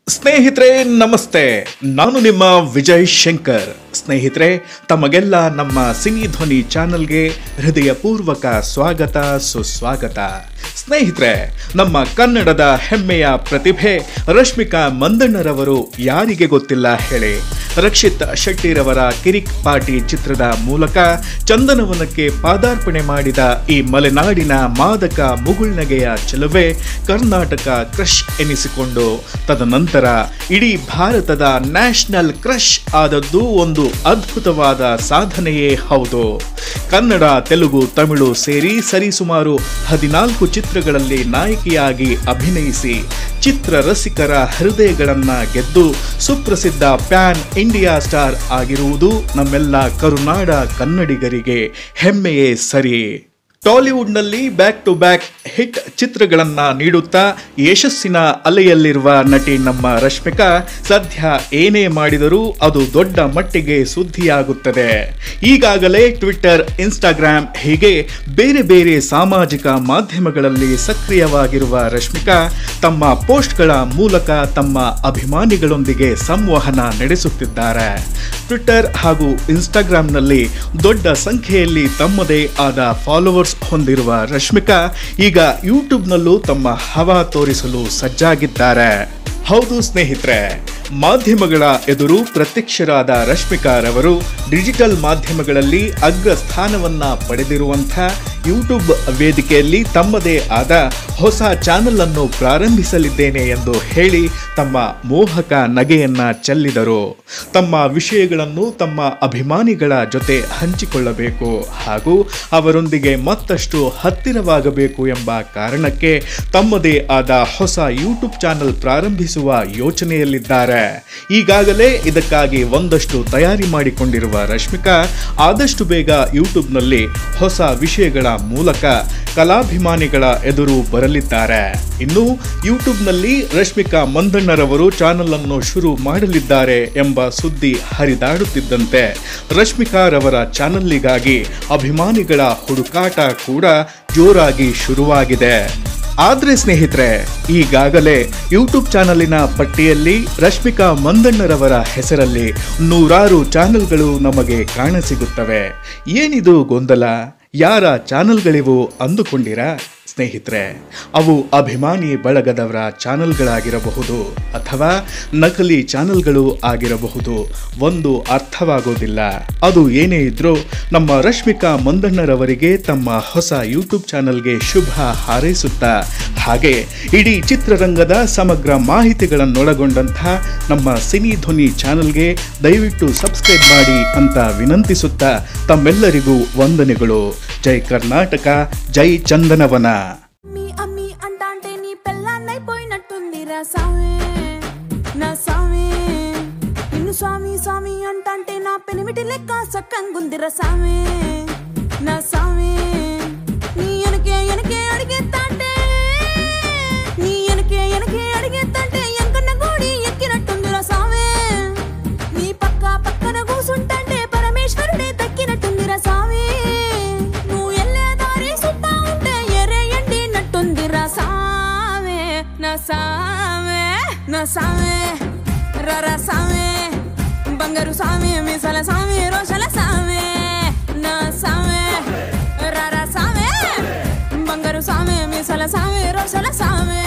ಸ್ನೇಹಿತರೆ ನಮಸ್ತೆ ನಾನು ನಿಮ್ಮ ವಿಜಯ್ ಶಂಕರ್ ಸ್ನೇಹಿತರೆ ತಮಗೆಲ್ಲ ನಮ್ಮ ಸಿನಿ ಧ್ವನಿ ಚಾನೆಲ್ಗೆ ಹೃದಯಪೂರ್ವಕ ಸ್ವಾಗತ ಸುಸ್ವಾಗತ ಸ್ನೇಹಿತರೆ ನಮ್ಮ ಕನ್ನಡದ ಹೆಮ್ಮೆಯ ಪ್ರತಿಭೆ ರಶ್ಮಿಕಾ ಮಂದಣ್ಣರವರು ಯಾರಿಗೆ ಗೊತ್ತಿಲ್ಲ ಹೇಳಿ ರಕ್ಷಿತ್ ಶೆಟ್ಟಿರವರ ಕಿರಿಕ್ ಪಾರ್ಟಿ ಚಿತ್ರದ ಮೂಲಕ ಚಂದನವನಕ್ಕೆ ಪಾದಾರ್ಪಣೆ ಮಾಡಿದ ಈ ಮಲೆನಾಡಿನ ಮಾದಕ ಮುಗುಳ್ನಗೆಯ ಚೆಲುವೆ ಕರ್ನಾಟಕ ಕ್ರಶ್ ಎನಿಸಿಕೊಂಡು ತದನಂತರ ಇಡೀ ಭಾರತದ ನ್ಯಾಷನಲ್ ಕ್ರಶ್ ಆದದ್ದು ಒಂದು ಅದ್ಭುತವಾದ ಸಾಧನೆಯೇ ಹೌದು ಕನ್ನಡ ತೆಲುಗು ತಮಿಳು ಸೇರಿ ಸರಿಸುಮಾರು ಹದಿನಾಲ್ಕು ಚಿತ್ರಗಳಲ್ಲಿ ನಾಯಕಿಯಾಗಿ ಅಭಿನಯಿಸಿ ಚಿತ್ರ ರಸಿಕರ ಹೃದಯಗಳನ್ನ ಗೆದ್ದು ಸುಪ್ರಸಿದ್ಧ ಪ್ಯಾನ್ ಇಂಡಿಯಾ ಸ್ಟಾರ್ ಆಗಿರುವುದು ನಮ್ಮೆಲ್ಲ ಕರುನಾಡ ಕನ್ನಡಿಗರಿಗೆ ಹೆಮ್ಮೆಯೇ ಸರಿ ಟಾಲಿವುಡ್ನಲ್ಲಿ ಬ್ಯಾಕ್ ಟು ಬ್ಯಾಕ್ ಹಿಟ್ ಚಿತ್ರಗಳನ್ನ ನೀಡುತ್ತಾ ಯಶಸ್ಸಿನ ಅಲೆಯಲ್ಲಿರುವ ನಟಿ ನಮ್ಮ ರಶ್ಮಿಕಾ ಸದ್ಯ ಏನೇ ಮಾಡಿದರೂ ಅದು ದೊಡ್ಡ ಮಟ್ಟಿಗೆ ಸುದ್ದಿಯಾಗುತ್ತದೆ ಈಗಾಗಲೇ ಟ್ವಿಟ್ಟರ್ ಇನ್ಸ್ಟಾಗ್ರಾಮ್ ಹೀಗೆ ಬೇರೆ ಬೇರೆ ಸಾಮಾಜಿಕ ಮಾಧ್ಯಮಗಳಲ್ಲಿ ಸಕ್ರಿಯವಾಗಿರುವ ರಶ್ಮಿಕಾ ತಮ್ಮ ಪೋಸ್ಟ್ಗಳ ಮೂಲಕ ತಮ್ಮ ಅಭಿಮಾನಿಗಳೊಂದಿಗೆ ಸಂವಹನ ನಡೆಸುತ್ತಿದ್ದಾರೆ ಟ್ವಿಟ್ಟರ್ ಹಾಗೂ ಇನ್ಸ್ಟಾಗ್ರಾಂನಲ್ಲಿ ದೊಡ್ಡ ಸಂಖ್ಯೆಯಲ್ಲಿ ತಮ್ಮದೇ ಆದ ಫಾಲೋವರ್ಸ್ ಹೊಂದಿರುವ ರಶ್ಮಿಕಾ ಈಗ ಯೂಟ್ಯೂಬ್ನಲ್ಲೂ ತಮ್ಮ ಹವಾ ತೋರಿಸಲು ಸಜ್ಜಾಗಿದ್ದಾರೆ ಹೌದು ಸ್ನೇಹಿತರೆ ಮಾಧ್ಯಮಗಳ ಎದುರು ಪ್ರತ್ಯಕ್ಷರಾದ ರಶ್ಮಿಕಾರವರು ಡಿಜಿಟಲ್ ಮಾಧ್ಯಮಗಳಲ್ಲಿ ಅಗ್ರ ಸ್ಥಾನವನ್ನ ಪಡೆದಿರುವಂಥ ಯೂಟ್ಯೂಬ್ ವೇದಿಕೆಯಲ್ಲಿ ತಮ್ಮದೇ ಆದ ಹೊಸ ಚಾನೆಲ್ ಅನ್ನು ಪ್ರಾರಂಭಿಸಲಿದ್ದೇನೆ ಎಂದು ಹೇಳಿ ತಮ್ಮ ಮೋಹಕ ನಗೆಯನ್ನ ಚೆಲ್ಲಿದರು ತಮ್ಮ ವಿಷಯಗಳನ್ನು ತಮ್ಮ ಅಭಿಮಾನಿಗಳ ಜೊತೆ ಹಂಚಿಕೊಳ್ಳಬೇಕು ಹಾಗೂ ಅವರೊಂದಿಗೆ ಮತ್ತಷ್ಟು ಹತ್ತಿರವಾಗಬೇಕು ಎಂಬ ಕಾರಣಕ್ಕೆ ತಮ್ಮದೇ ಆದ ಹೊಸ ಯೂಟ್ಯೂಬ್ ಚಾನೆಲ್ ಪ್ರಾರಂಭಿಸುವ ಯೋಚನೆಯಲ್ಲಿದ್ದಾರೆ ಈಗಾಗಲೇ ಇದಕ್ಕಾಗಿ ಒಂದಷ್ಟು ತಯಾರಿ ಮಾಡಿಕೊಂಡಿರುವ ರಶ್ಮಿಕಾ ಆದಷ್ಟು ಬೇಗ ಯೂಟ್ಯೂಬ್ನಲ್ಲಿ ಹೊಸ ವಿಷಯಗಳ ಮೂಲಕ ಕಲಾಭಿಮಾನಿಗಳ ಎದುರು ಬರಲಿದ್ದಾರೆ ಇನ್ನು ಯೂಟ್ಯೂಬ್ನಲ್ಲಿ ರಶ್ಮಿಕಾ ಮಂದಣ್ಣರವರು ಚಾನೆಲ್ ಅನ್ನು ಶುರು ಮಾಡಲಿದ್ದಾರೆ ಎಂಬ ಸುದ್ದಿ ಹರಿದಾಡುತ್ತಿದ್ದಂತೆ ರಶ್ಮಿಕಾರವರ ಚಾನಲ್ಲಿಗಾಗಿ ಅಭಿಮಾನಿಗಳ ಹುಡುಕಾಟ ಕೂಡ ಜೋರಾಗಿ ಶುರುವಾಗಿದೆ ಆದ್ರೆ ಸ್ನೇಹಿತರೆ ಈಗಾಗಲೇ ಯೂಟ್ಯೂಬ್ ಚಾನಲಿನ ಪಟ್ಟಿಯಲ್ಲಿ ರಶ್ಮಿಕಾ ಮಂದಣ್ಣರವರ ಹೆಸರಲ್ಲಿ ನೂರಾರು ಚಾನೆಲ್ಗಳು ನಮಗೆ ಕಾಣಸಿಗುತ್ತವೆ ಏನಿದು ಗೊಂದಲ ಯಾರ ಚಾನೆಲ್ಗಳಿವು ಅಂದುಕೊಂಡಿರಾ ಸ್ನೇಹಿತರೆ ಅವು ಅಭಿಮಾನಿ ಬಳಗದವರ ಚಾನೆಲ್ಗಳಾಗಿರಬಹುದು ಅಥವಾ ನಕಲಿ ಚಾನೆಲ್ಗಳು ಆಗಿರಬಹುದು ಒಂದು ಅರ್ಥವಾಗೋದಿಲ್ಲ ಅದು ಏನೇ ಇದ್ರೂ ನಮ್ಮ ರಶ್ಮಿಕಾ ಮಂದಣ್ಣರವರಿಗೆ ತಮ್ಮ ಹೊಸ ಯೂಟ್ಯೂಬ್ ಚಾನೆಲ್ಗೆ ಶುಭ ಹಾರೈಸುತ್ತಾ ಹಾಗೆ ಇಡೀ ಚಿತ್ರರಂಗದ ಸಮಗ್ರ ಮಾಹಿತಿಗಳನ್ನೊಳಗೊಂಡಂಥ ನಮ್ಮ ಸಿನಿ ಧ್ವನಿ ಚಾನೆಲ್ಗೆ ದಯವಿಟ್ಟು ಸಬ್ಸ್ಕ್ರೈಬ್ ಮಾಡಿ ಅಂತ ವಿನಂತಿಸುತ್ತಾ ತಮ್ಮೆಲ್ಲರಿಗೂ ವಂದನೆಗಳು ಜೈ ಕರ್ನಾಟಕ ಜೈ ಚಂದನವನ అమ్మి అమ్మి అంటాంటే నీ పెళ్ళాన్నైపోయినట్టుందిరా సామే నా సామే నిన్ను స్వామి స్వామి అంటాంటే నా పెనిమిటి లెక్క సక్కంగుందిరా సామే నా సామే నీ ఎనకే ఎనకే అడిగేత్తాంటే నీ ఎనకే ఎనకే అడిగేత్తాంటే ఎంకన్న గోడి ఎక్కినట్టుందిరా సామే నీ పక్క పక్కన కూసుంటాంటే పరమేశ్వరుడే దక్కినట్టుందిరా సామి నువ్వు ఎల్లే దారి సుత్తా ఉంటే ఎరే ఎండినట్టుందిరా సామే నా సామే నా సామే రర సామే బంగారు సామి మీసల సామి రోషల సామే నా సామే రర సామే బంగారు సామి మీసల సామి రోషల సామే